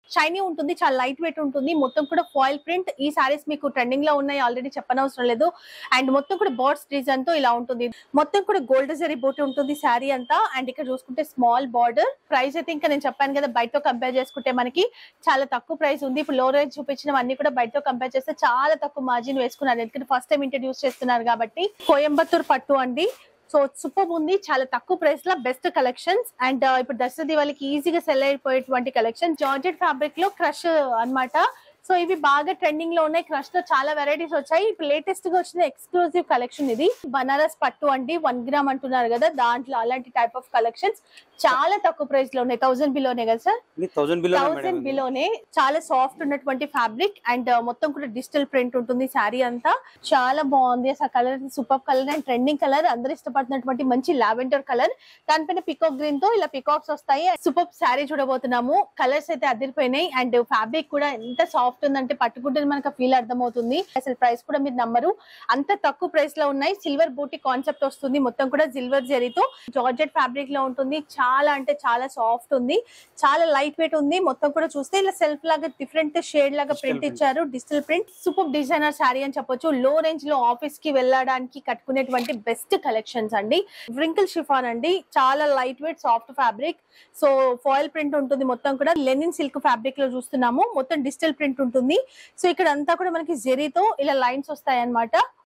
Shiny ఉంటుంది చాలా light wait ఉంటుంది మొత్తం కూడా ఫాయిల్ ప్రింట్ ఈ సారీస్ మీకు ట్రెండింగ్ లో ఉన్నాయి ఆల్రెడీ చెప్పనవసరం లేదు అండ్ మొత్తం కూడా బోర్డ్స్ డిజైన్ తో ఇలా ఉంటుంది మొత్తం కూడా గోల్డ్ జరీ బూటీ ఉంటుంది శారీ అంతా అండ్ ఇక్కడ చూసుకుంటే స్మాల్ బార్డర్ ప్రైస్ అయితే ఇంకా నేను చెప్పాను కదా బయటతో కంపేర్ చేసుకుంటే మనకి చాలా తక్కువ ప్రైస్ ఉంది ఇప్పుడు లో రేంజ్ చూపించిన అన్ని కూడా బయటతో కంపేర్ చేస్తే చాలా తక్కువ మార్జిన్ వేసుకున్నారు ఎందుకంటే ఫస్ట్ టైం ఇంట్రడ్యూస్ చేస్తున్నారు కాబట్టి కోయంబత్తూర్ పట్టు అండి సో సూపర్ ఉంది చాలా తక్కువ ప్రైస్ లో బెస్ట్ కలెక్షన్స్ అండ్ ఇప్పుడు దసరా దివాళికి ఈజీగా సెల్ అయిపోయేటువంటి కలెక్షన్ జార్జెట్ ఫ్యాబ్రిక్ లో క్రష్ అన్నమాట సో ఇవి బాగా ట్రెండింగ్ లో ఉన్నాయి క్రష్ లో చాలా వెరైటీస్ వచ్చాయి ఇప్పుడు లేటెస్ట్ గా వచ్చిన ఎక్స్క్లూజివ్ కలెక్షన్ ఇది బనారస్ పట్టు అండి వన్ గ్రామ్ అంటున్నారు కదా దాంట్లో అలాంటి టైప్ ఆఫ్ కలెక్షన్స్ చాలా తక్కువ ప్రైస్ లో ఉన్నాయి థౌసండ్ బిలోనే కదా సార్ ఇది థౌసండ్ బిలో థౌసండ్ బిలోనే చాలా సాఫ్ట్ ఉన్నటువంటి ఫ్యాబ్రిక్ అండ్ మొత్తం కూడా డిజిటల్ ప్రింట్ ఉంటుంది శారీ అంతా చాలా బాగుంది అసలు colour super colour and trending colour అందరు ఇష్టపడుతున్నటువంటి మంచి లావెండర్ కలర్ దానిపైన పికాక్ గ్రీన్ తో ఇలా పికాక్స్ వస్తాయి సూపర్ శారీ చూడబోతున్నాము కలర్స్ అయితే అదిరిపోయినాయి అండ్ ఫ్యాబ్రిక్ కూడా ఎంత సాఫ్ట్ ఉందంటే పట్టుకుంటే మనకు ఫీల్ అర్థమవుతుంది అసలు ప్రైస్ కూడా మీరు నమ్మరు అంత తక్కువ ప్రైస్ లో ఉన్నాయి సిల్వర్ బూటీ కాన్సెప్ట్ వస్తుంది మొత్తం కూడా సిల్వర్ జరీతో జార్జెట్ ఫ్యాబ్రిక్ లో ఉంటుంది చాలా అంటే చాలా సాఫ్ట్ ఉంది చాలా లైట్ వెయిట్ ఉంది మొత్తం కూడా చూస్తే ఇలా సెల్ఫ్ లాగా డిఫరెంట్ షేడ్ లాగా Digital ప్రింట్ print. ఇచ్చారు digital print super designer sari అని చెప్పొచ్చు లో రేంజ్ లో ఆఫీస్ కి వెళ్ళడానికి కట్టుకునేటువంటి బెస్ట్ కలెక్షన్స్ అండి వ్రింకిల్ షిఫాన్ అండి చాలా light weight soft fabric so foil print ఉంటుంది మొత్తం కూడా లెనిన్ సిల్క్ ఫ్యాబ్రిక్ లో చూస్తున్నాము మొత్తం డిజిటల్ ప్రింట్ ఉంటుంది సో ఇక్కడ అంతా కూడా మనకి జెరీతో ఇలా లైన్స్ వస్తాయి అన్నమాట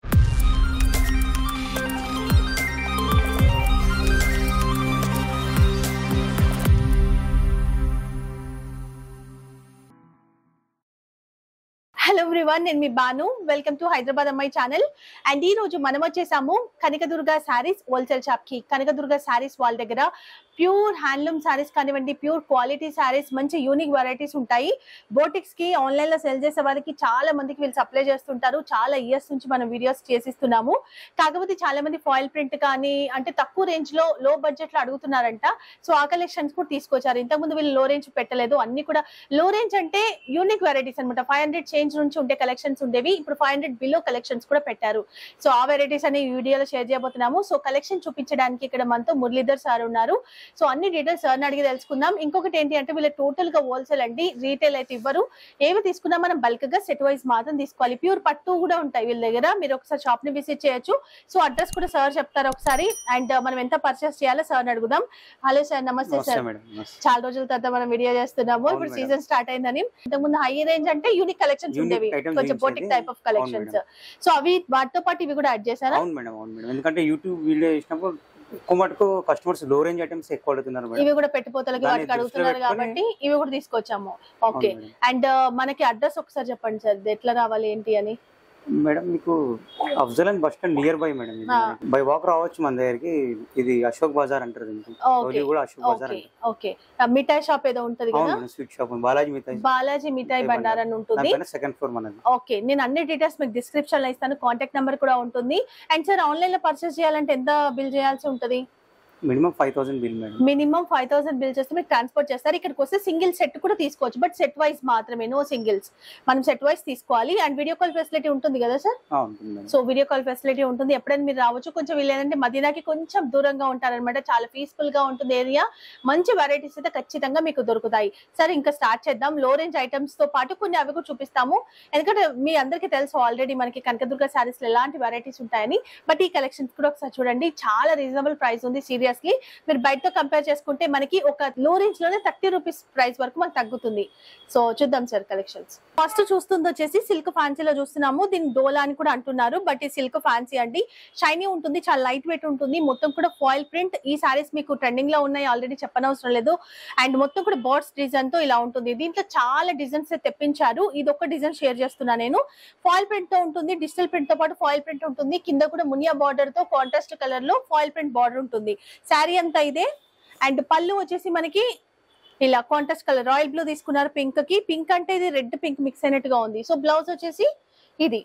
హలో ఎవ్రీవన్ నేను మీ బాను వెల్కమ్ టు హైదరాబాద్ అమ్మాయి ఛానల్ అండ్ ఈ రోజు మనం వచ్చేసాము కనకదుర్గ శారీస్ హోల్సేల్ షాప్ కి కనకదుర్గ శారీస్ వాళ్ళ దగ్గర ప్యూర్ హ్యాండ్లూమ్ శారీస్ కానివ్వండి ప్యూర్ క్వాలిటీ శారీస్ మంచి యూనిక్ వెరైటీస్ ఉంటాయి బోటిక్స్ కి ఆన్లైన్ లో సెల్ చేసే వారికి చాలా మందికి వీళ్ళు సప్లై చేస్తుంటారు చాలా ఇయర్స్ నుంచి మనం వీడియోస్ చేసిస్తున్నాము కాకపోతే చాలా మంది ఫాయిల్ ప్రింట్ కానీ అంటే తక్కువ రేంజ్ లో లో బడ్జెట్ లో అడుగుతున్నారంట సో ఆ కలెక్షన్స్ కూడా తీసుకొచ్చారు ఇంతకుముందు వీళ్ళు లో రేంజ్ పెట్టలేదు అన్ని కూడా లో రేంజ్ అంటే యూనిక్ వెరైటీస్ అనమాట ఫైవ్ హండ్రెడ్ చేంజ్ నుంచి ఉండే కలెక్షన్స్ ఉండేవి ఇప్పుడు ఫైవ్ హండ్రెడ్ బిలో కలెక్షన్స్ కూడా పెట్టారు సో ఆ వెరైటీస్ అనే ఈ వీడియోలో షేర్ చేయబోతున్నాము సో కలెక్షన్ చూపించడానికి ఇక్కడ మనతో మురళీధర్ సార్ ఉన్నారు సో అన్ని డీటెయిల్స్ సార్ అడిగి తెలుసుకుందాం ఇంకొకటి ఏంటి అంటే వీళ్ళు టోటల్ గా హోల్సేల్ అండి రీటైల్ అయితే ఇవ్వరు ఏవి తీసుకున్నా మనం బల్క్ గా సెట్ వైజ్ మాత్రం తీసుకోవాలి ప్యూర్ పట్టు కూడా ఉంటాయి వీళ్ళ దగ్గర మీరు ఒకసారి షాప్ ని విజిట్ చేయొచ్చు సో అడ్రస్ కూడా సార్ చెప్తారు ఒకసారి అండ్ మనం ఎంత పర్చేస్ చేయాలో సార్ అడుగుదాం హలో సార్ నమస్తే నమస్తే సార్ మేడం నమస్తే. చాలా రోజుల తర్వాత మనం వీడియో చేస్తున్నాము అవును ఇప్పుడు మేడం. సీజన్ స్టార్ట్ అయిందని ఇంతకుముందు హై రేంజ్ అంటే యూనిక్ కలెక్షన్స్ Unique ఉండేవి items కొంచెం చూపించేది. Boutique type of collections madam. So అవి వాటితో పాటు ఇవి కూడా యాడ్ చేశారా అవును మేడం అవును మేడం ఎందుకంటే యూట్యూబ్ వీడియో చేసినప్పుడు ఎక్కువ మటుకు కస్టమర్స్ లో రేంజ్ ఐటమ్స్ ఎక్కువ అడుగుతున్నారు మేడం ఇవి కూడా పెట్టుపోతలకి దాన్ని వాటికి అడుగుతున్నారు దృష్టిలో కాబట్టి ఇవి కూడా తీసుకొచ్చాము ఓకే అవును మేడం. అండ్ మనకి అడ్రస్ ఒకసారి చెప్పండి సార్ ఇది ఎట్లా రావాలి ఏంటి అని మేడం మీకు Afzal and bus stand nearby madam ఇది. ఆ. బై వాక్ రావచ్చు మన దగ్గరికి ఇది అశోక్ బజార్ అంటారు దీనికి ఓకే రోజు కూడా అశోక్ బజార్ ఓకే అంటారు ఓకే మిఠాయి షాప్ ఏదో ఉంటది అవును కదా మేడం స్వీట్ షాప్ బాలాజీ మిగతా బాలాజీ మిఠాయి బండార్ అని ఉంటుంది దానిపైన సెకండ్ ఫ్లోర్ మనది ఓకే నేను అన్ని డీటెయిల్స్ మీకు డిస్క్రిప్షన్ లో ఇస్తాను కాంటాక్ట్ నెంబర్ కూడా ఉంటుంది అండ్ సార్ ఆన్లైన్ లో పర్చేస్ చేయాలంటే ఎంత బిల్ చేయాల్సి ఉంటుంది minimum five thousand bill madam minimum five thousand bill చేస్తే మీకు ట్రాన్స్పోర్ట్ చేస్తారు ఇక్కడికి వస్తే సింగిల్ సెట్ కూడా తీసుకోవచ్చు బట్ సెట్ వైజ్ మాత్రమే నో సింగిల్స్ మనం సెట్ వైజ్ తీసుకోవాలి అండ్ వీడియో కాల్ ఫెసిలిటీ ఉంటుంది కదా సార్ ఆ, ఉంటుంది madam so video call facility ఉంటుంది ఎప్పుడైనా మీరు రావచ్చు కొంచెం వీళ్ళేంటంటే మదీనాకి కొంచెం దూరంగా ఉంటారనమాట చాలా పీస్ఫుల్ గా ఉంటుంది ఏరియా మంచి వెరైటీస్ అయితే ఖచ్చితంగా మీకు దొరుకుతాయి సరే ఇంకా స్టార్ట్ చేద్దాం లో రేంజ్ ఐటమ్స్ తో పాటు కొన్ని అవి కూడా చూపిస్తాము ఎందుకంటే మీ అందరికీ తెలుసు ఆల్రెడీ మనకి కనకదుర్గ శారీస్ లో ఎలాంటి వెరైటీస్ ఉంటాయని బట్ ఈ కలెక్షన్స్ కూడా ఒకసారి చూడండి చాలా రీజనబుల్ ప్రైస్ ఉంది సీరియస్లీ మీరు బయటతో కంపేర్ చేసుకుంటే మనకి ఒక లో రేంజ్ లోనే థర్టీ రూపీస్ ప్రైస్ వరకు మనకు తగ్గుతుంది సో చూద్దాం సార్ కలెక్షన్స్ ఫస్ట్ చూస్తుంది వచ్చేసి సిల్క్ ఫ్యాన్సీలో చూస్తున్నాము దీన్ని డోలా అని కూడా అంటున్నారు బట్ ఈ సిల్క్ ఫ్యాన్సీ అండి షైనీ ఉంటుంది చాలా లైట్ వెయిట్ ఉంటుంది మొత్తం కూడా ఫాయిల్ ప్రింట్ ఈ సారీస్ మీకు ట్రెండింగ్ లో ఉన్నాయి ఆల్రెడీ చెప్పనవసరం లేదు అండ్ మొత్తం కూడా బర్డ్స్ డిజైన్ తో ఇలా ఉంటుంది దీంట్లో చాలా డిజైన్స్ తెప్పించారు ఇది ఒక డిజైన్ షేర్ చేస్తున్నా నేను ఫాయిల్ ప్రింట్ తో ఉంటుంది డిజిటల్ ప్రింట్ తో పాటు ఫాయిల్ ప్రింట్ ఉంటుంది కింద కూడా మునియా బార్డర్ తో కాంట్రాస్ట్ కలర్ లో ఫాయిల్ ప్రింట్ బార్డర్ ఉంటుంది శారీ అంతా ఇదే అండ్ పళ్ళు వచ్చేసి మనకి ఇలా కాంట్రాస్ట్ కలర్ రాయల్ బ్లూ తీసుకున్నారు పింక్ కి పింక్ అంటే ఇది రెడ్ పింక్ మిక్స్ అయినట్టుగా ఉంది సో బ్లౌజ్ వచ్చేసి ఇది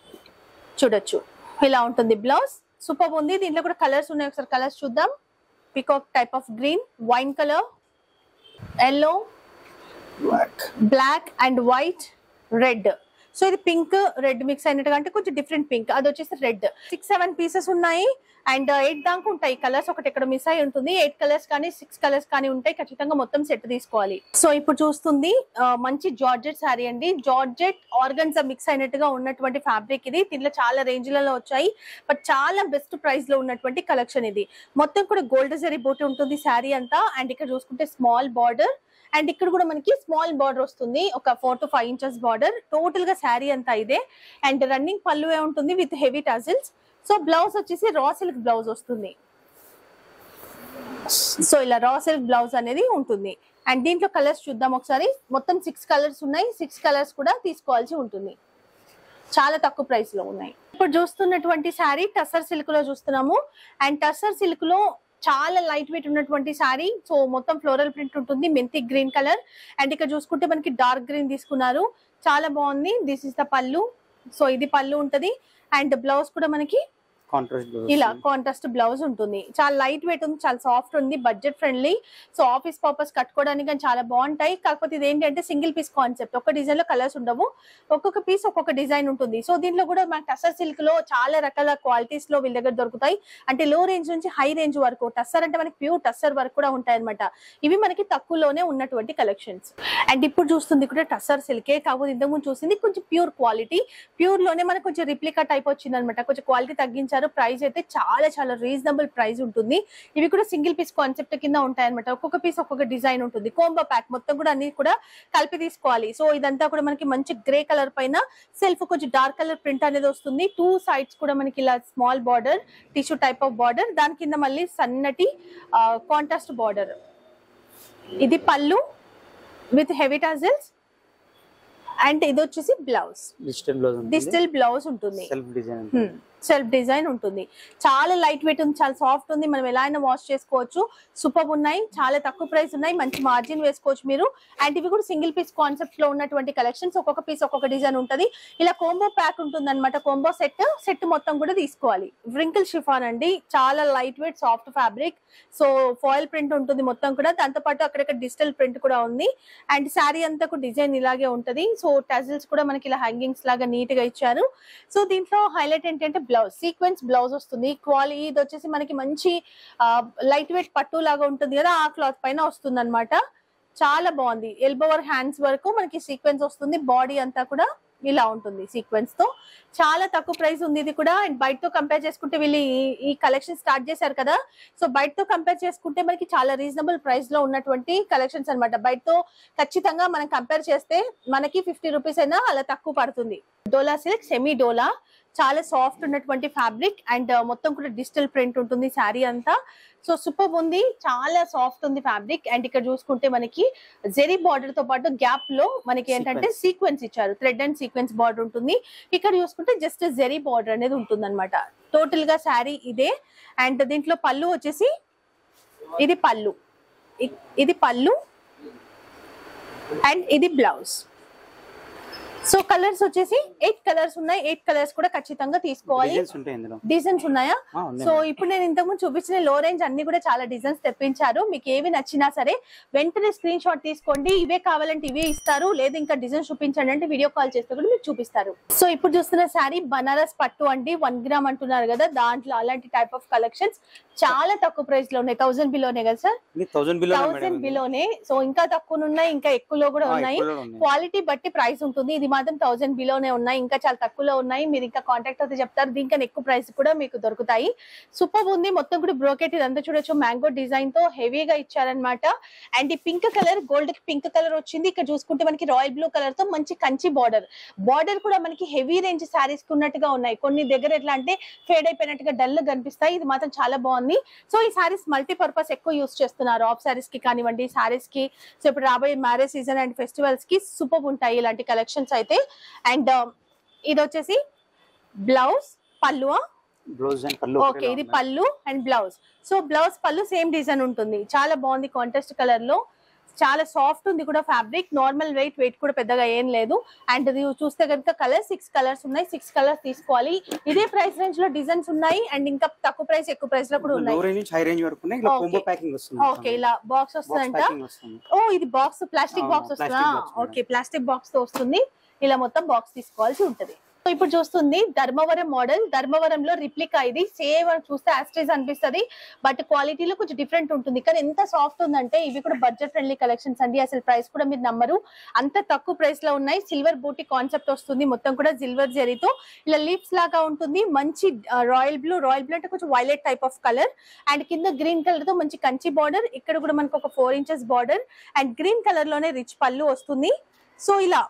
చూడొచ్చు ఇలా ఉంటుంది బ్లౌజ్ సూపర్ ఉంది దీంట్లో కూడా కలర్స్ ఉన్నాయి ఒకసారి కలర్స్ చూద్దాం peacock type of green wine colour yellow black and white red so ఇది పింక్ రెడ్ మిక్స్ అయినట్టుగా అంటే కొంచెం డిఫరెంట్ పింక్ అది వచ్చేసి రెడ్ సిక్స్ సెవెన్ పీసెస్ ఉన్నాయి అండ్ ఎయిట్ దాకా ఉంటాయి కలర్స్ ఒకటి ఇక్కడ మిస్ అయి ఉంటుంది ఎయిట్ కలర్స్ కానీ సిక్స్ కలర్స్ కానీ ఉంటాయి ఖచ్చితంగా మొత్తం సెట్ తీసుకోవాలి సో ఇప్పుడు చూస్తుంది ఆ, మంచి జార్జెట్ శారీ అండి జార్జెట్ ఆర్గన్స్ మిక్స్ అయినట్టుగా ఉన్నటువంటి ఫ్యాబ్రిక్ ఇది దీంట్లో చాలా రేంజ్లలో వచ్చాయి బట్ చాలా బెస్ట్ ప్రైస్ లో ఉన్నటువంటి కలెక్షన్ ఇది మొత్తం కూడా గోల్డ్ జరీ బోటి ఉంటుంది శారీ అంతా అండ్ ఇక్కడ చూసుకుంటే స్మాల్ బార్డర్ అండ్ ఇక్కడ కూడా మనకి స్మాల్ బార్డర్ వస్తుంది ఒక four to five inches border total గా శారీ అంతా ఇదే అండ్ రన్నింగ్ పళ్ళు ఉంటుంది with heavy tassels so blouse వచ్చేసి రా సిల్క్ బ్లౌజ్ వస్తుంది సో ఇలా రా సిల్క్ బ్లౌజ్ అనేది ఉంటుంది అండ్ దీంట్లో కలర్స్ చూద్దాం ఒకసారి మొత్తం సిక్స్ కలర్స్ ఉన్నాయి సిక్స్ కలర్స్ కూడా తీసుకోవాల్సి ఉంటుంది చాలా తక్కువ ప్రైస్ లో ఉన్నాయి ఇప్పుడు చూస్తున్నటువంటి శారీ టసర్ సిల్క్ లో చూస్తున్నాము అండ్ టసర్ సిల్క్ లో చాలా లైట్ వెయిట్ ఉన్నటువంటి శారీ సో మొత్తం ఫ్లోరల్ ప్రింట్ ఉంటుంది మెంతి గ్రీన్ కలర్ అండ్ ఇక్కడ చూసుకుంటే మనకి డార్క్ గ్రీన్ తీసుకున్నారు చాలా బాగుంది దిస్ ఇస్ ద పళ్ళు సో ఇది పళ్ళు ఉంటది అండ్ బ్లౌజ్ కూడా మనకి కాంట్రాస్ట్ ఇలా కాంట్రాస్ట్ బ్లౌజ్ ఉంటుంది చాలా లైట్ వెయిట్ ఉంది చాలా సాఫ్ట్ ఉంది budget friendly so office purpose కట్టుకోవడానికి కానీ చాలా బాగుంటాయి కాకపోతే ఇది ఏంటంటే సింగిల్ పీస్ కాన్సెప్ట్ ఒక డిజైన్ లో కలర్స్ ఉండవు ఒక్కొక్క పీస్ ఒక్కొక్క డిజైన్ ఉంటుంది సో దీంట్లో కూడా మనకి టసర్ సిల్క్ లో చాలా రకాల క్వాలిటీస్ లో వీళ్ళ దగ్గర దొరుకుతాయి అంటే లో రేంజ్ నుంచి హై రేంజ్ వరకు టస్సర్ అంటే మనకి ప్యూర్ టస్సర్ వరకు కూడా ఉంటాయి అనమాట ఇవి మనకి తక్కువలోనే ఉన్నటువంటి కలెక్షన్స్ అండ్ ఇప్పుడు చూస్తుంది కూడా టస్సర్ సిల్కే కాకపోతే ఇంతకుముందు చూసింది కొంచెం ప్యూర్ క్వాలిటీ ప్యూర్ లోనే మనకు కొంచెం రిప్లికా టైప్ వచ్చింది అనమాట కొంచెం క్వాలిటీ తగ్గించారు ప్రైస్ అయితే చాలా చాలా రీజనబుల్ ప్రైస్ ఉంటుంది ఇవి కూడా సింగిల్ పీస్ కాన్సెప్ట్ కింద ఉంటాయి అనమాట ఒక్కొక్క పీస్ ఒక్కొక్క డిజైన్ ఉంటుంది కోంబో ప్యాక్ మొత్తం కూడా అన్ని కూడా కలిపి తీసుకోవాలి సో ఇదంతా కూడా మనకి మంచి గ్రే కలర్ పైన సెల్ఫ్ కొంచెం డార్క్ కలర్ ప్రింట్ అనేది వస్తుంది టూ సైడ్స్ కూడా మనకి ఇలా small border tissue type of border దాని కింద మళ్ళీ సన్నటి కాంట్రాస్ట్ బార్డర్ ఇది పళ్ళు విత్ హెవీ టజిల్స్ అండ్ ఇది వచ్చేసి blouse digital blouse digital blouse ఉంటుంది సెల్ఫ్ డిజైన్ సెల్ఫ్ డిజైన్ ఉంటుంది చాలా లైట్ వెయిట్ ఉంది చాలా సాఫ్ట్ ఉంది మనం ఎలా అయినా వాష్ చేసుకోవచ్చు సూపర్ ఉన్నాయి చాలా తక్కువ ప్రైస్ ఉన్నాయి మంచి మార్జిన్ వేసుకోవచ్చు మీరు అండ్ ఇవి కూడా సింగిల్ పీస్ కాన్సెప్ట్ లో ఉన్నటువంటి కలెక్షన్స్ ఒక్కొక్క పీస్ ఒక్కొక్క డిజైన్ ఉంటుంది ఇలా కోంబో ప్యాక్ ఉంటుంది అనమాట కోంబో సెట్ సెట్ మొత్తం కూడా తీసుకోవాలి వ్రింకిల్ షిఫాన్ అండి చాలా light weight soft fabric so foil print ఉంటుంది మొత్తం కూడా దాంతో పాటు అక్కడక్కడ డిజిటల్ ప్రింట్ కూడా ఉంది అండ్ శారీ అంతా కూడా డిజైన్ ఇలాగే ఉంటది సో టజిల్స్ కూడా మనకి ఇలా హ్యాంగింగ్స్ లాగా నీట్ గా ఇచ్చారు సో దీంట్లో హైలైట్ ఏంటంటే బ్లౌజ్ సీక్వెన్స్ బ్లౌజ్ వస్తుంది క్వాలిటీ ఇది వచ్చేసి మనకి మంచి లైట్ వెయిట్ పట్టు లాగా ఉంటుంది కదా ఆ క్లాత్ పైన వస్తుంది అనమాట చాలా బాగుంది ఎల్బోవర్ హ్యాండ్స్ వరకు మనకి సీక్వెన్స్ వస్తుంది బాడీ అంతా కూడా ఇలా ఉంటుంది సీక్వెన్స్ తో చాలా తక్కువ ప్రైస్ ఉంది ఇది కూడా అండ్ బయటతో కంపేర్ చేసుకుంటే వీళ్ళు ఈ- ఈ కలెక్షన్ స్టార్ట్ చేశారు కదా సో బయటతో కంపేర్ చేసుకుంటే మనకి చాలా రీజనబుల్ ప్రైస్ లో ఉన్నటువంటి కలెక్షన్స్ అన్నమాట బయటతో ఖచ్చితంగా మనం కంపేర్ చేస్తే మనకి ఫిఫ్టీ రూపీస్ అయినా అలా తక్కువ పడుతుంది డోలా సిల్క్ సెమీ డోలా చాలా సాఫ్ట్ ఉన్నటువంటి ఫ్యాబ్రిక్ అండ్ మొత్తం కూడా డిజిటల్ ప్రింట్ ఉంటుంది శారీ అంతా సో సూపర్ ఉంది చాలా సాఫ్ట్ ఉంది ఫ్యాబ్రిక్ అండ్ ఇక్కడ చూసుకుంటే మనకి జెరీ బార్డర్ తో పాటు గ్యాప్ లో మనకి ఏంటంటే సీక్వెన్స్ ఇచ్చారు థ్రెడ్ అండ్ సీక్వెన్స్ బార్డర్ ఉంటుంది ఇక్కడ చూసుకుంటే జస్ట్ జెరీ బార్డర్ అనేది ఉంటుంది అనమాట టోటల్ గా శారీ ఇదే అండ్ దీంట్లో పళ్ళు వచ్చేసి ఇది పళ్ళు ఇ- ఇది పళ్ళు అండ్ ఇది బ్లౌజ్ సో కలర్స్ వచ్చేసి ఎయిట్ కలర్స్ ఉన్నాయి ఎయిట్ కలర్స్ కూడా ఖచ్చితంగా తీసుకోవాలి డిజైన్స్ ఉంటాయి ఇందులో డిజైన్స్ ఉన్నాయా ఆ, ఉన్నాయి సో ఇప్పుడు నేను ఇంతకుముందు చూపించిన లో రేంజ్ అన్ని కూడా చాలా డిజైన్స్ తెప్పించారు మీకు ఏవి నచ్చినా సరే వెంటనే స్క్రీన్ షాట్ తీసుకోండి ఇవే కావాలంటే ఇవే ఇస్తారు లేదు ఇంకా డిజైన్ చూపించండి అంటే వీడియో కాల్ చేస్తే కూడా మీకు చూపిస్తారు సో ఇప్పుడు చూస్తున్న శారీ బనారస్ పట్టు అండి వన్ గ్రామ్ అంటున్నారు కదా దాంట్లో అలాంటి టైప్ ఆఫ్ కలెక్షన్స్ చాలా తక్కువ ప్రైస్ లో ఉన్నాయి థౌసండ్ బిలోనే కదా సార్ ఇది థౌసండ్ బిలో థౌసండ్ బిలోనే సో ఇంకా తక్కువ ఉన్నాయి ఇంకా ఎక్కువలో కూడా ఉన్నాయి క్వాలిటీ బట్టి ప్రైస్ ఉంటుంది ఇది మాత్రం థౌసండ్ బిలోనే ఉన్నాయి ఇంకా చాలా తక్కువలో ఉన్నాయి మీరు ఇంకా కాంటాక్ట్ అయితే చెప్తారు దీనికన్నా ఎక్కువ ప్రైస్ కూడా మీకు దొరుకుతాయి సూపర్ ఉంది మొత్తం కూడా బ్రోకెట్ ఇదంతా చూడొచ్చు మ్యాంగో డిజైన్ తో హెవీగా ఇచ్చారనమాట అండ్ ఈ pink colour gold pink colour వచ్చింది ఇక్కడ చూసుకుంటే మనకి రాయల్ బ్లూ కలర్ తో మంచి కంచి బార్డర్ బార్డర్ కూడా మనకి హెవీ రేంజ్ శారీస్ కి ఉన్నట్టుగా ఉన్నాయి కొన్ని దగ్గర ఎట్లా అంటే ఫేడ్ అయిపోయినట్టుగా డల్ కనిపిస్తాయి ఇది మాత్రం చాలా బాగుంది సో ఈ సారీస్ మల్టీపర్పస్ ఎక్కువ యూస్ చేస్తున్నారు ఆఫ్ సారీస్ కి కానివ్వండి సారీస్ కి సో ఇప్పుడు రాబోయే మ్యారేజ్ సీజన్ అండ్ ఫెస్టివల్స్ కి సూపర్ ఉంటాయి ఇలాంటి కలెక్షన్స్ అయితే అండ్ ఇది వచ్చేసి బ్లౌజ్ పళ్ళు బ్లౌజ్ అండ్ పళ్ళు ఓకే ఇది పళ్ళు అండ్ బ్లౌజ్ సో బ్లౌజ్ పళ్ళు సేమ్ డిజైన్ ఉంటుంది చాలా బాగుంది కాంట్రాస్ట్ కలర్ లో చాలా సాఫ్ట్ ఉంది కూడా ఫ్యాబ్రిక్ నార్మల్ వెయిట్ వెయిట్ కూడా పెద్దగా ఏం లేదు అండ్ ఇది చూస్తే కనుక కలర్ సిక్స్ కలర్స్ ఉన్నాయి సిక్స్ కలర్స్ తీసుకోవాలి ఇదే ప్రైస్ రేంజ్ లో డిజైన్స్ ఉన్నాయి అండ్ ఇంకా తక్కువ ప్రైస్ ఎక్కువ ప్రైస్ లో కూడా లో ఉన్నాయి రేంజ్ నుంచి హై రేంజ్ వరకు ఉన్నాయి ఇలా Okay. కాంబో ప్యాకింగ్ వస్తుంది ఓకే ఇలా బాక్స్ బాక్స్ వస్తుందంట ప్యాకింగ్ వస్తుంది ఓ ఇది బాక్స్ ప్లాస్టిక్ అవును, బాక్స్ వస్తుందా plastic box, madam. Okay plastic box తో వస్తుంది ఇలా మొత్తం బాక్స్ తీసుకోవాల్సి ఉంటది సో ఇప్పుడు చూస్తుంది ధర్మవరం మోడల్ ధర్మవరంలో రిప్లికా ఇది సేమ్ చూస్తే యాస్ట్రీస్ అనిపిస్తది బట్ క్వాలిటీలో కొంచెం డిఫరెంట్ ఉంటుంది కానీ ఎంత సాఫ్ట్ ఉందంటే ఇవి కూడా బడ్జెట్ ఫ్రెండ్లీ కలెక్షన్స్ అండి అసలు ప్రైస్ కూడా మీరు నమ్మరు అంత తక్కువ ప్రైస్ లో ఉన్నాయి సిల్వర్ బూటీ కాన్సెప్ట్ వస్తుంది మొత్తం కూడా సిల్వర్ జరీతో ఇలా లీవ్స్ లాగా ఉంటుంది మంచి రాయల్ బ్లూ రాయల్ బ్లూ అంటే కొంచెం violet type of colour and కింద గ్రీన్ కలర్ తో మంచి కంచి బార్డర్ ఇక్కడ కూడా మనకు ఒక four inches border and green colour లోనే రిచ్ పళ్ళు వస్తుంది సో ఇలా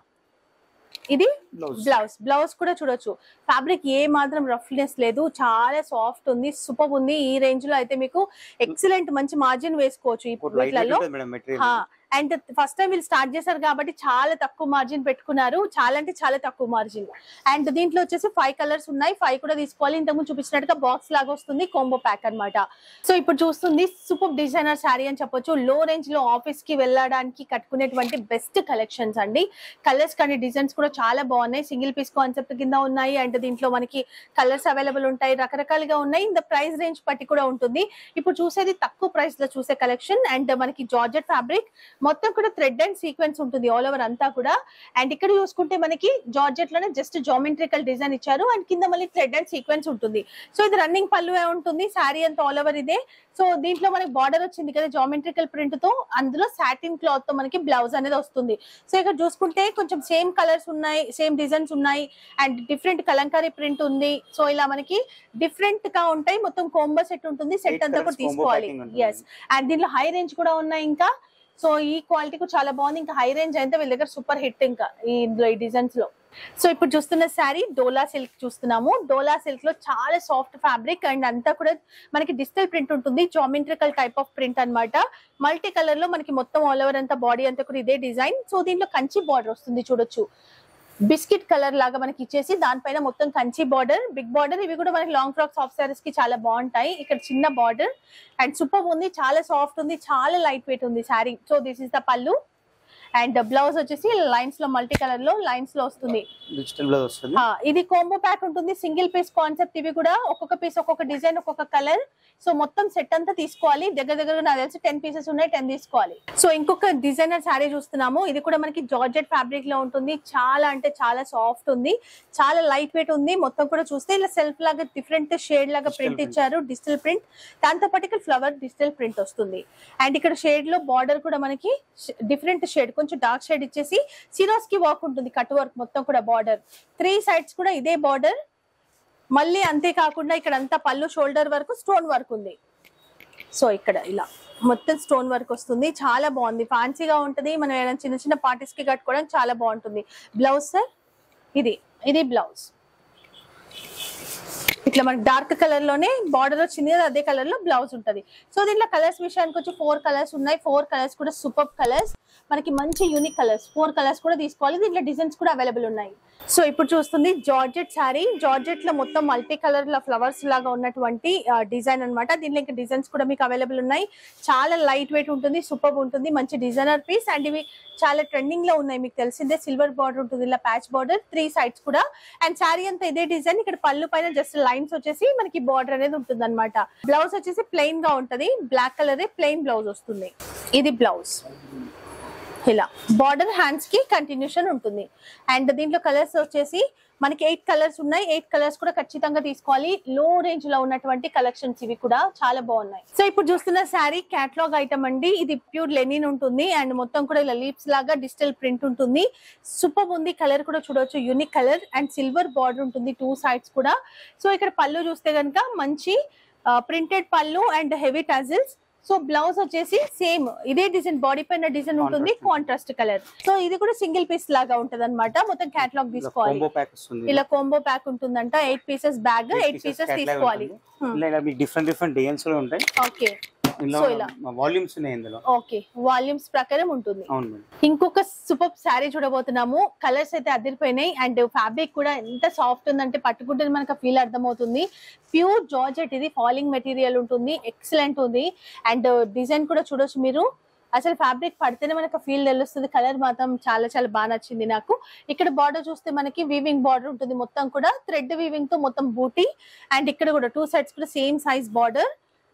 ఇది బ్లౌజ్ బ్లౌజ్ బ్లౌజ్ కూడా చూడొచ్చు ఫ్యాబ్రిక్ ఏ మాత్రం రఫ్నెస్ లేదు చాలా సాఫ్ట్ ఉంది సూపర్ ఉంది ఈ రేంజ్ లో అయితే మీకు ఎక్సలెంట్ మంచి మార్జిన్ వేసుకోవచ్చు ఈ లైట్ వెయిట్ వీటిలలో ఉంటుంది madam material and first time వీళ్ళు స్టార్ట్ చేశారు కాబట్టి చాలా తక్కువ మార్జిన్ పెట్టుకున్నారు చాలా అంటే చాలా తక్కువ మార్జిన్ అండ్ దీంట్లో వచ్చేసి ఫైవ్ కలర్స్ ఉన్నాయి ఫైవ్ కూడా తీసుకోవాలి ఇంతకుముందు చూపించినట్టుగా బాక్స్ లాగా వస్తుంది కోంబో ప్యాక్ అన్నమాట సో ఇప్పుడు చూస్తుంది సూపర్ డిజైనర్ శారీ అని చెప్పొచ్చు లో రేంజ్ లో ఆఫీస్ కి వెళ్ళడానికి కట్టుకునేటువంటి బెస్ట్ కలెక్షన్స్ అండి కలర్స్ కానీ డిజైన్స్ కూడా చాలా బాగున్నాయి సింగిల్ పీస్ కాన్సెప్ట్ కింద ఉన్నాయి అండ్ దీంట్లో మనకి కలర్స్ అవైలబుల్ ఉంటాయి రకరకాలుగా ఉన్నాయి ఇంత ప్రైస్ రేంజ్ బట్టి కూడా ఉంటుంది ఇప్పుడు చూసేది తక్కువ ప్రైస్ లో చూసే కలెక్షన్ అండ్ మనకి జార్జెట్ ఫ్యాబ్రిక్ మొత్తం కూడా థ్రెడ్ అండ్ సీక్వెన్స్ ఉంటుంది ఆల్ ఓవర్ అంతా కూడా అండ్ ఇక్కడ చూసుకుంటే మనకి జార్జెట్ లోనే జస్ట్ జామెట్రికల్ డిజైన్ ఇచ్చారు అండ్ కింద మళ్ళీ థ్రెడ్ అండ్ సీక్వెన్స్ ఉంటుంది సో ఇది రన్నింగ్ పళ్ళు ఉంటుంది శారీ అంతా ఆల్ ఓవర్ ఇదే సో దీంట్లో మనకి బార్డర్ వచ్చింది కదా జామెట్రికల్ ప్రింట్ తో అందులో సాటిన్ క్లాత్ తో మనకి బ్లౌజ్ అనేది వస్తుంది సో ఇక్కడ చూసుకుంటే కొంచెం సేమ్ కలర్స్ ఉన్నాయి సేమ్ డిజైన్స్ ఉన్నాయి అండ్ డిఫరెంట్ కలంకారీ ప్రింట్ ఉంది సో ఇలా మనకి డిఫరెంట్ గా ఉంటాయి మొత్తం కోంబో సెట్ ఉంటుంది సెట్ Eight అంతా colours కూడా combo తీసుకోవాలి packing ఉంటుంది. ఎస్ అండ్ దీంట్లో హై రేంజ్ కూడా ఉన్నాయి ఇంకా సో ఈ క్వాలిటీ కూడా చాలా బాగుంది ఇంకా హై రేంజ్ అయితే వీళ్ళ దగ్గర సూపర్ హిట్ ఇంకా ఈ ఇందులో ఈ డిజైన్స్ లో సో ఇప్పుడు చూస్తున్న శారీ డోలా సిల్క్ చూస్తున్నాము డోలా సిల్క్ లో చాలా సాఫ్ట్ ఫ్యాబ్రిక్ అండ్ అంతా కూడా మనకి డిజిటల్ ప్రింట్ ఉంటుంది జామెట్రికల్ టైప్ ఆఫ్ ప్రింట్ అన్నమాట మల్టీ కలర్ లో మనకి మొత్తం ఆల్ ఓవర్ అంతా బాడీ అంతా కూడా ఇదే డిజైన్ సో దీంట్లో కంచి బార్డర్ వస్తుంది చూడొచ్చు బిస్కెట్ కలర్ లాగా మనకి ఇచ్చేసి దానిపైన మొత్తం కంచి బార్డర్ బిగ్ బార్డర్ ఇవి కూడా మనకి లాంగ్ ఫ్రాక్ సాఫ్ట్ సారీస్ కి చాలా బాగుంటాయి ఇక్కడ చిన్న బార్డర్ అండ్ సూపర్ ఉంది చాలా సాఫ్ట్ ఉంది చాలా లైట్ వెయిట్ ఉంది sari so this is the పళ్ళు అండ్ బ్లౌజ్ వచ్చేసి లైన్స్ లో మల్టీ కలర్ లో లైన్స్ లో వస్తుంది డిజిటల్ బ్లౌజ్ వస్తుంది ఆ, ఇది కోంబో ప్యాక్ ఉంటుంది సింగిల్ పీస్ కాన్సెప్ట్ ఇవి కూడా ఒక్కొక్క పీస్ ఒక్కొక్క డిజైన్ ఒక్కొక్క కలర్ సో మొత్తం సెట్ అంతా తీసుకోవాలి దగ్గర దగ్గర నాకు తెలిసి టెన్ పీసెస్ ఉన్నాయి టెన్ తీసుకోవాలి సో ఇంకొక డిజైనర్ శారీ చూస్తున్నాము ఇది కూడా మనకి జార్జెట్ ఫ్యాబ్రిక్ లో ఉంటుంది చాలా అంటే చాలా సాఫ్ట్ ఉంది చాలా లైట్ వెయిట్ ఉంది మొత్తం కూడా చూస్తే ఇలా సెల్ఫ్ లాగా డిఫరెంట్ షేడ్ లాగా Digital ప్రింట్ print. ఇచ్చారు డిజిటల్ ప్రింట్ దాంతో పాటు ఇక్కడ ఫ్లవర్ డిజిటల్ ప్రింట్ వస్తుంది అండ్ ఇక్కడ షేడ్ లో బార్డర్ కూడా మనకి డిఫరెంట్ షేడ్ కొంచెం డార్క్ షేడ్ ఇచ్చేసి సిరోస్ కి వర్క్ ఉంటుంది కట్ వర్క్ మొత్తం కూడా బార్డర్ త్రీ సైడ్స్ కూడా ఇదే బార్డర్ మళ్ళీ అంతే కాకుండా ఇక్కడ అంతా పళ్ళు షోల్డర్ వరకు స్టోన్ వర్క్ ఉంది సో ఇక్కడ ఇలా మొత్తం స్టోన్ వర్క్ వస్తుంది చాలా బాగుంది ఫ్యాన్సీగా ఉంటది మనం ఏదైనా చిన్న చిన్న పార్టీస్ కి కట్టుకోవడానికి చాలా బాగుంటుంది బ్లౌజ్ సార్ ఇది ఇది బ్లౌజ్ ఇట్లా మనకి డార్క్ కలర్ లోనే బార్డర్ వచ్చింది కదా అదే కలర్ లో బ్లౌజ్ ఉంటది సో దీంట్లో కలర్స్ విషయానికి వచ్చి ఫోర్ కలర్స్ ఉన్నాయి ఫోర్ కలర్స్ కూడా సూపర్ కలర్స్ మనకి మంచి యూనిక్ కలర్స్ ఫోర్ కలర్స్ కూడా తీసుకోవాలి దీంట్లో డిజైన్స్ కూడా అవైలబుల్ ఉన్నాయి సో ఇప్పుడు చూస్తుంది జార్జెట్ శారీ జార్జెట్ లో మొత్తం మల్టీ కలర్ లో ఫ్లవర్స్ లాగా ఉన్నటువంటి డిజైన్ అన్నమాట దీంట్లో ఇంకా డిజైన్స్ కూడా మీకు అవైలబుల్ ఉన్నాయి చాలా లైట్ వెయిట్ ఉంటుంది సూపర్ ఉంటుంది మంచి డిజైనర్ పీస్ అండ్ ఇవి చాలా ట్రెండింగ్ లో ఉన్నాయి మీకు తెలిసిందే సిల్వర్ బార్డర్ ఉంటుంది ఇలా ప్యాచ్ బార్డర్ త్రీ సైడ్స్ కూడా అండ్ శారీ అంతా ఇదే డిజైన్ ఇక్కడ పళ్ళు పైన జస్ట్ లైన్స్ వచ్చేసి మనకి బార్డర్ అనేది ఉంటుంది అనమాట బ్లౌజ్ వచ్చేసి ప్లెయిన్ గా ఉంటది బ్లాక్ కలర్ ప్లెయిన్ బ్లౌజ్ వస్తుంది ఇది బ్లౌజ్ ఇలా బార్డర్ హ్యాండ్స్ కి కంటిన్యూషన్ ఉంటుంది అండ్ దీంట్లో కలర్స్ వచ్చేసి మనకి ఎయిట్ కలర్స్ ఉన్నాయి ఎయిట్ కలర్స్ కూడా ఖచ్చితంగా తీసుకోవాలి లో రేంజ్ లో ఉన్నటువంటి కలెక్షన్స్ ఇవి కూడా చాలా బాగున్నాయి సో ఇప్పుడు చూస్తున్న శారీ క్యాట్లాగ్ ఐటమ్ అండి ఇది ప్యూర్ లెనిన్ ఉంటుంది అండ్ మొత్తం కూడా ఇలా లీప్స్ లాగా డిజిటల్ ప్రింట్ ఉంటుంది సూపర్ ఉంది కలర్ కూడా చూడవచ్చు unique colour and silver border ఉంటుంది టూ సైడ్స్ కూడా సో ఇక్కడ పళ్ళు చూస్తే కనుక మంచి ప్రింటెడ్ పళ్ళు and heavy tassels so blouse వచ్చేసి సేమ్ ఇదే డిజైన్ బాడీ పైన డిజైన్ ఉంటుంది Contrast. కాంట్రాస్ట్ కలర్ సో ఇది కూడా సింగిల్ పీస్ లాగా ఉంటది అనమాట మొత్తం క్యాటలాగ్ తీసుకోవాలి కాంబో ప్యాక్ వస్తుంది ఇలా కోంబో ప్యాక్ ఉంటుందంట eight pieces bag eight pieces తీసుకోవాలి Hmm. ఇలా ఇలా మీకు డిఫరెంట్ డిఫరెంట్ డిజైన్స్ కూడా ఉంటాయి ఓకే ఇందులో So ఇలా. వాల్యూమ్స్ ఉన్నాయి ఇందులో ఓకే వాల్యూమ్స్ ప్రకారం ఉంటుంది అవును మేడం ఇంకొక సూపర్ శారీ చూడబోతున్నాము కలర్స్ అయితే అదిరిపోయినాయి అండ్ ఫ్యాబ్రిక్ కూడా ఎంత సాఫ్ట్ ఉందంటే పట్టుకుంటే మనకు ఫీల్ అర్థమవుతుంది ప్యూర్ జార్జెట్ ఇది ఫాలింగ్ మెటీరియల్ ఉంటుంది ఎక్సలెంట్ ఉంది అండ్ డిజైన్ కూడా చూడొచ్చు మీరు అసలు ఫ్యాబ్రిక్ పడితేనే మనకు ఫీల్ తెలుస్తుంది కలర్ మాత్రం చాలా చాలా బాగా నచ్చింది నాకు ఇక్కడ బార్డర్ చూస్తే మనకి వీవింగ్ బార్డర్ ఉంటుంది మొత్తం కూడా థ్రెడ్ వీవింగ్ తో మొత్తం బూటీ అండ్ ఇక్కడ కూడా టూ సైడ్స్ కూడా సేమ్ సైజ్ బార్డర్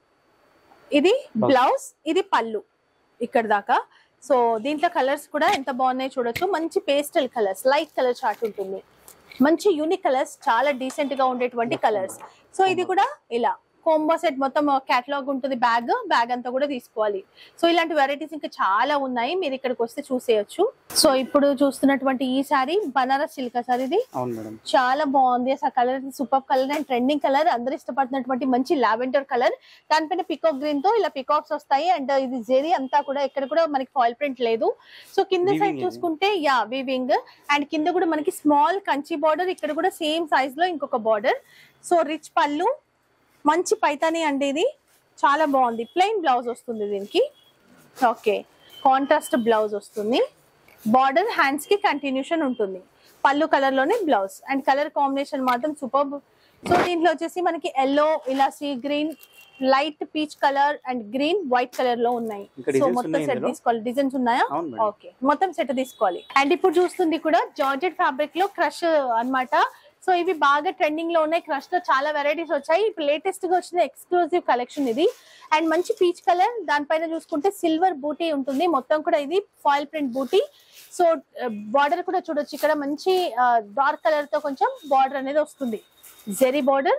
ఇది బ్లౌజ్ ఇది పళ్ళు ఇక్కడ దాకా సో దీంట్లో కలర్స్ కూడా ఎంత బాగున్నాయి చూడొచ్చు మంచి pastel colours light colour chart ఉంటుంది మంచి యూనిక్ కలర్స్ చాలా డీసెంట్ గా ఉండేటువంటి కలర్స్ సో ఇది కూడా ఇలా కోంబో సెట్ మొత్తం కేటలాగ్ ఉంటుంది బ్యాగ్ బ్యాగ్ అంతా కూడా తీసుకోవాలి సో ఇలాంటి వెరైటీస్ ఇంకా చాలా ఉన్నాయి మీరు ఇక్కడికి వస్తే చూసేయచ్చు సో ఇప్పుడు చూస్తున్నటువంటి ఈ సారీ బనారస్ సిల్క్ సార్ ఇది అవును మేడం చాలా బాగుంది అసలు colour super colour and trending colour అందరూ ఇష్టపడుతున్నటువంటి మంచి లావెండర్ కలర్ దానిపైన పికాక్ గ్రీన్ తో ఇలా పికాక్స్ వస్తాయి అండ్ ఇది జెరీ అంతా కూడా ఎక్కడ కూడా మనకి ఫాయిల్ ప్రింట్ లేదు సో కింద Weaving సైడ్ ఇది. చూసుకుంటే యా వీవింగ్ అండ్ కింద కూడా మనకి స్మాల్ కంచి బార్డర్ ఇక్కడ కూడా సేమ్ సైజ్ లో ఇంకొక బార్డర్ సో రిచ్ పళ్ళు మంచి పైతాని అండి ఇది చాలా బాగుంది ప్లెయిన్ బ్లౌజ్ వస్తుంది దీనికి ఓకే కాంట్రాస్ట్ బ్లౌజ్ వస్తుంది బార్డర్ హ్యాండ్స్ కి కంటిన్యూషన్ ఉంటుంది పళ్ళు కలర్ లోనే బ్లౌజ్ అండ్ కలర్ కాంబినేషన్ మాత్రం సూపర్ సో దీంట్లో వచ్చేసి మనకి ఎల్లో ఇలా sea green light peach colour and green white colour లో ఉన్నాయి ఇంకా సో designs మొత్తం ఉన్నాయి సెట్ ఇందులో? తీసుకోవాలి డిజైన్స్ ఉన్నాయా అవును మేడం ఓకే మొత్తం సెట్ తీసుకోవాలి అండ్ ఇప్పుడు చూస్తుంది కూడా జార్జెట్ ఫ్యాబ్రిక్ లో క్రష్ అన్నమాట సో ఇవి బాగా ట్రెండింగ్ లో ఉన్నాయి క్రష్ లో చాలా వెరైటీస్ వచ్చాయి ఇప్పుడు లేటెస్ట్ గా వచ్చిన ఎక్స్క్లూజివ్ కలెక్షన్ ఇది అండ్ మంచి పీచ్ కలర్ దానిపైన చూసుకుంటే సిల్వర్ బూటీ ఉంటుంది మొత్తం కూడా ఇది ఫాయిల్ ప్రింట్ బూటీ సో బార్డర్ కూడా చూడొచ్చు ఇక్కడ మంచి డార్క్ కలర్ తో కొంచెం బార్డర్ అనేది వస్తుంది జెరీ బార్డర్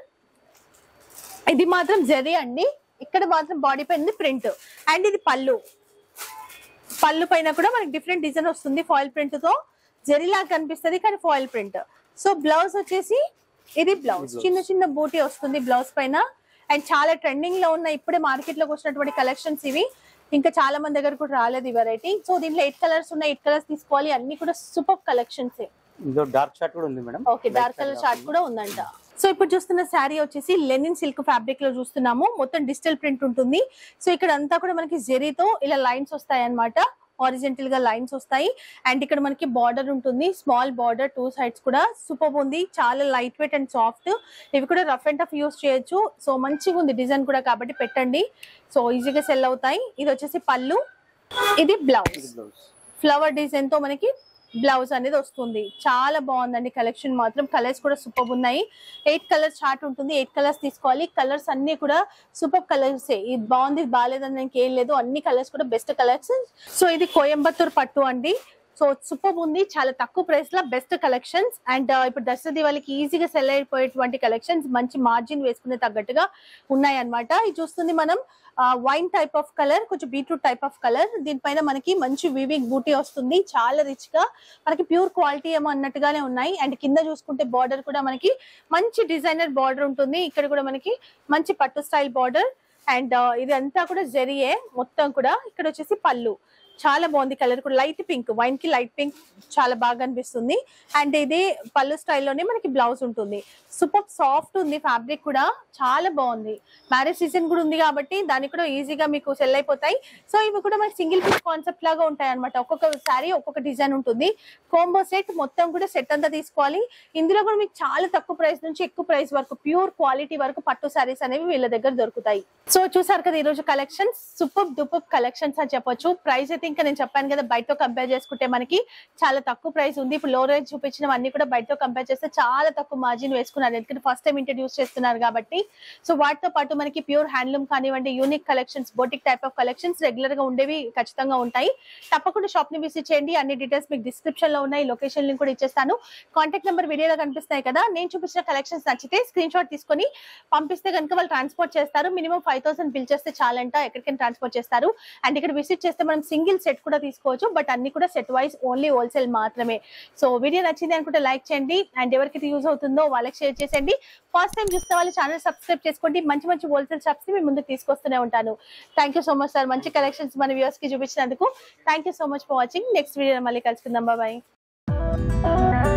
ఇది మాత్రం జెరీ అండి ఇక్కడ మాత్రం బాడీ పైన ప్రింట్ అండ్ ఇది పళ్ళు పళ్ళు పైన కూడా మనకి డిఫరెంట్ డిజైన్ వస్తుంది ఫాయిల్ ప్రింట్ తో జెరీలా కనిపిస్తుంది కానీ ఫాయిల్ ప్రింట్ సో బ్లౌజ్ వచ్చేసి ఇది బ్లౌజ్ blouse. చిన్న చిన్న బూటీ వస్తుంది బ్లౌజ్ పైన అండ్ చాలా ట్రెండింగ్ లో ఉన్న ఇప్పుడే మార్కెట్ లోకి వచ్చినటువంటి కలెక్షన్స్ ఇవి ఇంకా చాలా మంది దగ్గర కూడా రాలేదు ఈ వెరైటీ సో దీంట్లో ఎయిట్ కలర్స్ ఉన్నాయి ఎయిట్ కలర్స్ తీసుకోవాలి అన్ని కూడా సూపర్ కలెక్షన్స్ ఇందులో డార్క్ షార్ట్ కూడా ఉంది madam okay dark colour chart కూడా ఉందంట సో ఇప్పుడు చూస్తున్న శారీ వచ్చేసి లెనిన్ సిల్క్ ఫ్యాబ్రిక్ లో చూస్తున్నాము మొత్తం డిజిటల్ ప్రింట్ ఉంటుంది సో ఇక్కడ అంతా కూడా మనకి జెరీతో ఇలా లైన్స్ వస్తాయి అన్నమాట హారిజెంటల్ గా లైన్స్ వస్తాయి అండ్ ఇక్కడ మనకి బార్డర్ ఉంటుంది స్మాల్ బార్డర్ టూ సైడ్స్ కూడా సూపర్ ఉంది చాలా లైట్ వెయిట్ అండ్ సాఫ్ట్ ఇవి కూడా రఫ్ అండ్ టఫ్ యూస్ చేయొచ్చు సో మంచిగా ఉంది డిజైన్ కూడా కాబట్టి పెట్టండి సో ఈజీగా సెల్ అవుతాయి ఇది వచ్చేసి పళ్ళు ఇది బ్లౌజ్ ఇది బ్లౌజ్ ఫ్లవర్ డిజైన్ తో మనకి బ్లౌజ్ అనేది వస్తుంది చాలా బాగుందండి కలెక్షన్ మాత్రం కలర్స్ కూడా సూపర్ ఉన్నాయి ఎయిట్ కలర్స్ చార్ట్ ఉంటుంది ఎయిట్ కలర్స్ తీసుకోవాలి కలర్స్ అన్ని కూడా సూపర్ కలర్స్ ఇది బాగుంది ఇది బాగాలేదని నాకు ఏం లేదు అన్ని కలర్స్ కూడా బెస్ట్ కలర్స్ సో ఇది కోయంబత్తూర్ పట్టు అండి సో సూపర్ ఉంది చాలా తక్కువ ప్రైస్ లో బెస్ట్ కలెక్షన్స్ అండ్ ఇప్పుడు దసరా దివాళికి ఈజీగా సెల్ అయిపోయేటువంటి కలెక్షన్స్ మంచి మార్జిన్ వేసుకునే తగ్గట్టుగా ఉన్నాయి అన్నమాట ఇది చూస్తుంది మనం వైన్ టైప్ ఆఫ్ కలర్ కొంచెం బీట్రూట్ టైప్ ఆఫ్ కలర్ దీనిపైన మనకి మంచి వివింగ్ బూటీ వస్తుంది చాలా రిచ్ గా మనకి ప్యూర్ క్వాలిటీ ఏమో అన్నట్టుగానే ఉన్నాయి అండ్ కింద చూసుకుంటే బార్డర్ కూడా మనకి మంచి డిజైనర్ బార్డర్ ఉంటుంది ఇక్కడ కూడా మనకి మంచి పట్టు స్టైల్ బార్డర్ అండ్ ఇది అంతా కూడా జరిగే మొత్తం కూడా ఇక్కడ వచ్చేసి పళ్ళు చాలా బాగుంది కలర్ కూడా లైట్ పింక్ వైన్ కి లైట్ పింక్ చాలా బాగా అనిపిస్తుంది అండ్ ఇది పళ్ళు స్టైల్లోనే మనకి బ్లౌజ్ ఉంటుంది సూపర్ సాఫ్ట్ ఉంది ఫ్యాబ్రిక్ కూడా చాలా బాగుంది మ్యారేజ్ సీజన్ కూడా ఉంది కాబట్టి దానికి కూడా ఈజీగా మీకు సెల్ అయిపోతాయి సో ఇవి కూడా మనకి సింగిల్ పీస్ కాన్సెప్ట్ లాగా ఉంటాయి అనమాట ఒక్కొక్క శారీ ఒక్కొక్క డిజైన్ ఉంటుంది కోంబో సెట్ మొత్తం కూడా సెట్ అంతా తీసుకోవాలి ఇందులో కూడా మీకు చాలా తక్కువ ప్రైస్ నుంచి ఎక్కువ ప్రైస్ వరకు ప్యూర్ క్వాలిటీ వరకు పట్టు శారీస్ అనేవి వీళ్ళ దగ్గర దొరుకుతాయి సో చూసారు కదా ఈ రోజు కలెక్షన్స్ సూపర్ డూపర్ కలెక్షన్స్ అని చెప్పొచ్చు ప్రైస్ అయితే ఇంకా నేను చెప్పాను కదా బయటతో కంపేర్ చేసుకుంటే మనకి చాలా తక్కువ ప్రైస్ ఉంది ఇప్పుడు లో రేంజ్ చూపించినవన్నీ కూడా బయటతో కంపేర్ చేస్తే చాలా తక్కువ మార్జిన్ వేసుకున్నారు ఎందుకంటే ఫస్ట్ టైం ఇంట్రడ్యూస్ చేస్తున్నారు కాబట్టి సో వాటితో పాటు మనకి ప్యూర్ హ్యాండ్లూమ్ కానివ్వండి unique collections boutique type of collections regular గా ఉండేవి ఖచ్చితంగా ఉంటాయి తప్పకుండా షాప్ ని విజిట్ చేయండి అన్ని డీటెయిల్స్ మీకు డిస్క్రిప్షన్ లో ఉన్నాయి లొకేషన్ లింక్ కూడా ఇచ్చేస్తాను కాంటాక్ట్ నెంబర్ వీడియోలో కనిపిస్తాయి కదా నేను చూపించిన కలెక్షన్స్ నచ్చితే స్క్రీన్ షాట్ తీసుకొని పంపిస్తే కనుక వాళ్ళు ట్రాన్స్పోర్ట్ చేస్తారు మినిమం ఫైవ్ థౌసండ్ బిల్ చేస్తే చాలంట ఎక్కడికైనా ట్రాన్స్పోర్ట్ చేస్తారు అండ్ ఇక్కడ విజిట్ చేస్తే మనం సింగిల్ సెట్ కూడా తీసుకోవచ్చు బట్ అన్ని కూడా సెట్ వైస్ ఓన్లీ హోల్సేల్ మాత్రమే సో వీడియో నచ్చింది అనుకుంటే లైక్ చేయండి అండ్ ఎవరికైతే యూజ్ అవుతుందో వాళ్ళకి షేర్ చేసేయండి ఫస్ట్ టైం చూస్తే వాళ్ళు ఛానల్ సబ్స్క్రైబ్ చేసుకోండి మంచి మంచి హోల్సేల్ షాప్స్ ని మీ ముందుకు తీసుకొస్తూనే ఉంటాను thank you so much sir మంచి కలెక్షన్స్ మన వ్యూవర్స్ కి చూపించినందుకు thank you so much for watching next video మళ్ళీ కలుసుకుందాం బాయ్